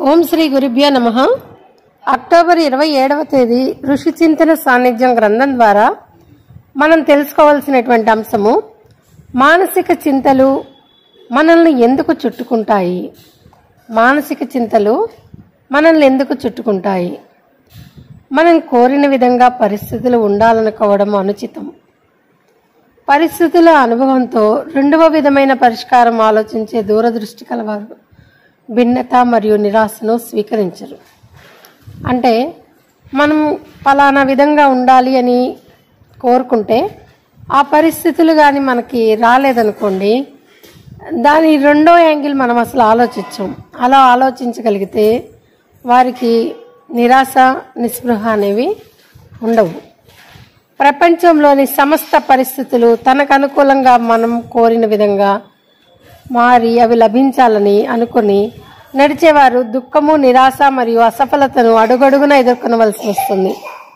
ఓం శ్రీ గురుభ్యో నమ అక్టోబర్ ఇరవై ఏడవ తేదీ ఋషి చింతన సాన్నిధ్యం గ్రంథం ద్వారా మనం తెలుసుకోవాల్సినటువంటి అంశము మానసిక చింతలు మనల్ని ఎందుకు చుట్టుకుంటాయి మానసిక చింతలు మనల్ని ఎందుకు చుట్టుకుంటాయి మనం కోరిన విధంగా పరిస్థితులు ఉండాలనుకోవడం అనుచితం పరిస్థితుల అనుభవంతో రెండవ విధమైన పరిష్కారం ఆలోచించే దూరదృష్టి కలవారు భిన్నత మరియు నిరాశను స్వీకరించరు అంటే మనం ఫలానా విధంగా ఉండాలి అని కోరుకుంటే ఆ పరిస్థితులు కానీ మనకి రాలేదనుకోండి దాని రెండో యాంగిల్ మనం అసలు ఆలోచించాం అలా ఆలోచించగలిగితే వారికి నిరాశ నిస్పృహ అనేవి ఉండవు ప్రపంచంలోని సమస్త పరిస్థితులు తనకు అనుకూలంగా మనం కోరిన విధంగా మారి అవి లభించాలని అనుకుని నడిచేవారు దుఃఖము నిరాశ మరియు అసఫలతను అడుగడుగున ఎదుర్కొనవలసి వస్తుంది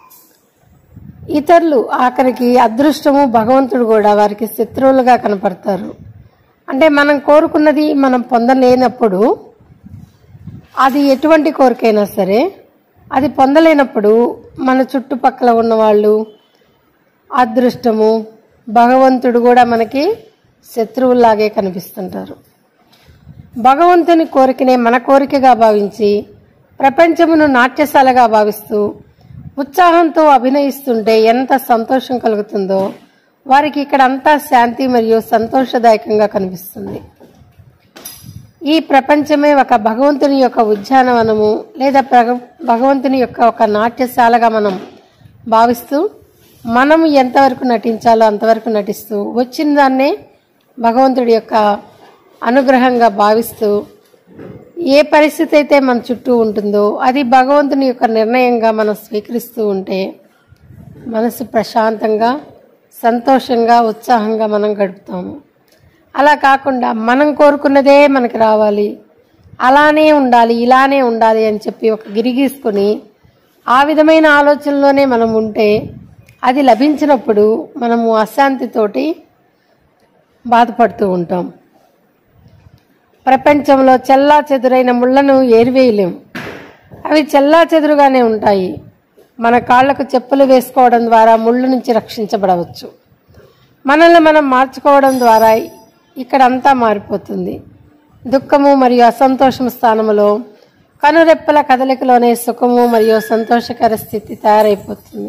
ఇతరులు ఆఖరికి అదృష్టము భగవంతుడు కూడా వారికి శత్రువులుగా కనపడతారు అంటే మనం కోరుకున్నది మనం పొందలేనప్పుడు అది ఎటువంటి కోరికైనా సరే అది పొందలేనప్పుడు మన చుట్టుపక్కల ఉన్న వాళ్ళు అదృష్టము భగవంతుడు కూడా మనకి శత్రువుల్లాగే కనిపిస్తుంటారు భగవంతుని కోరికనే మన కోరికగా భావించి ప్రపంచమును నాట్యశాలగా భావిస్తూ ఉత్సాహంతో అభినయిస్తుంటే ఎంత సంతోషం కలుగుతుందో వారికి ఇక్కడ అంతా శాంతి మరియు సంతోషదాయకంగా కనిపిస్తుంది ఈ ప్రపంచమే ఒక భగవంతుని యొక్క ఉద్యానవనము లేదా ప్రగ- భగవంతుని యొక్క ఒక నాట్యశాలగా మనం భావిస్తూ మనం ఎంతవరకు నటించాలో అంతవరకు నటిస్తూ వచ్చిన దాన్నే భగవంతుడి యొక్క అనుగ్రహంగా భావిస్తూ ఏ పరిస్థితి అయితే మన చుట్టూ ఉంటుందో అది భగవంతుని యొక్క నిర్ణయంగా మనం స్వీకరిస్తూ ఉంటే మనసు ప్రశాంతంగా సంతోషంగా ఉత్సాహంగా మనం గడుపుతాము అలా కాకుండా మనం కోరుకున్నదే మనకి రావాలి అలానే ఉండాలి ఇలానే ఉండాలి అని చెప్పి ఒక గిరిగీసుకొని ఆ విధమైన ఆలోచనలోనే మనం ఉంటే అది లభించినప్పుడు మనము అశాంతితోటి బాధపడుతూ ఉంటాం ప్రపంచంలో చెల్లా చెదురైన ముళ్లను ఏరివేయలేం అవి చెల్లా చెదురుగానే ఉంటాయి మన కాళ్లకు చెప్పులు వేసుకోవడం ద్వారా ముళ్ళు నుంచి రక్షించబడవచ్చు మనల్ని మనం మార్చుకోవడం ద్వారా ఇక్కడ అంతా మారిపోతుంది దుఃఖము మరియు అసంతోషం స్థానములో కనురెప్పల కదలికలోనే సుఖము మరియు సంతోషకర స్థితి తయారైపోతుంది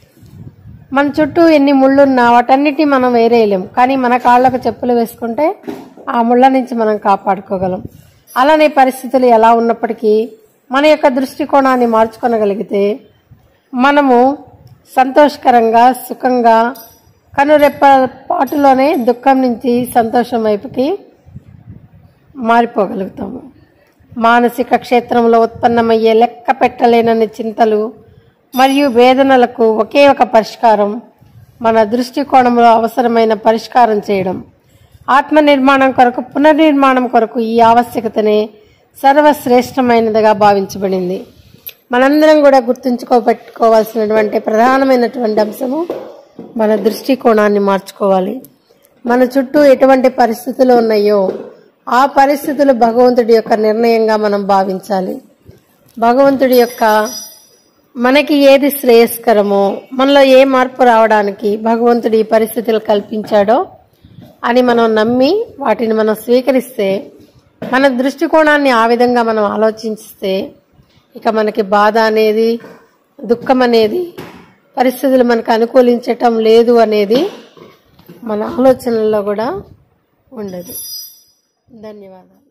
మన చుట్టూ ఎన్ని ముళ్ళున్నా వాటన్నిటి మనం వేరేయలేం కానీ మన కాళ్ళకు చెప్పులు వేసుకుంటే ఆ ముళ్ళ నుంచి మనం కాపాడుకోగలం అలానే పరిస్థితులు ఎలా ఉన్నప్పటికీ మన యొక్క దృష్టికోణాన్ని మార్చుకొనగలిగితే మనము సంతోషకరంగా సుఖంగా కనురెప్ప పాటులోనే దుఃఖం నుంచి సంతోషం వైపుకి మారిపోగలుగుతాము మానసిక క్షేత్రంలో ఉత్పన్నమయ్యే లెక్క పెట్టలేనన్ని చింతలు మరియు వేదనలకు ఒకే ఒక పరిష్కారం మన దృష్టికోణంలో అవసరమైన పరిష్కారం చేయడం ఆత్మ నిర్మాణం కొరకు పునర్నిర్మాణం కొరకు ఈ ఆవశ్యకతనే సర్వశ్రేష్టమైనదిగా భావించబడింది మనందరం కూడా గుర్తుంచుకోబెట్టుకోవాల్సినటువంటి ప్రధానమైనటువంటి అంశము మన దృష్టికోణాన్ని మార్చుకోవాలి మన చుట్టూ ఎటువంటి పరిస్థితులు ఉన్నాయో ఆ పరిస్థితులు భగవంతుడి యొక్క నిర్ణయంగా మనం భావించాలి భగవంతుడి యొక్క మనకి ఏది శ్రేయస్కరమో మనలో ఏ మార్పు రావడానికి భగవంతుడు ఈ పరిస్థితులు కల్పించాడో అని మనం నమ్మి వాటిని మనం స్వీకరిస్తే మన దృష్టికోణాన్ని ఆ విధంగా మనం ఆలోచిస్తే ఇక మనకి బాధ అనేది దుఃఖం అనేది పరిస్థితులు మనకు అనుకూలించటం లేదు అనేది మన ఆలోచనల్లో కూడా ఉండదు ధన్యవాదాలు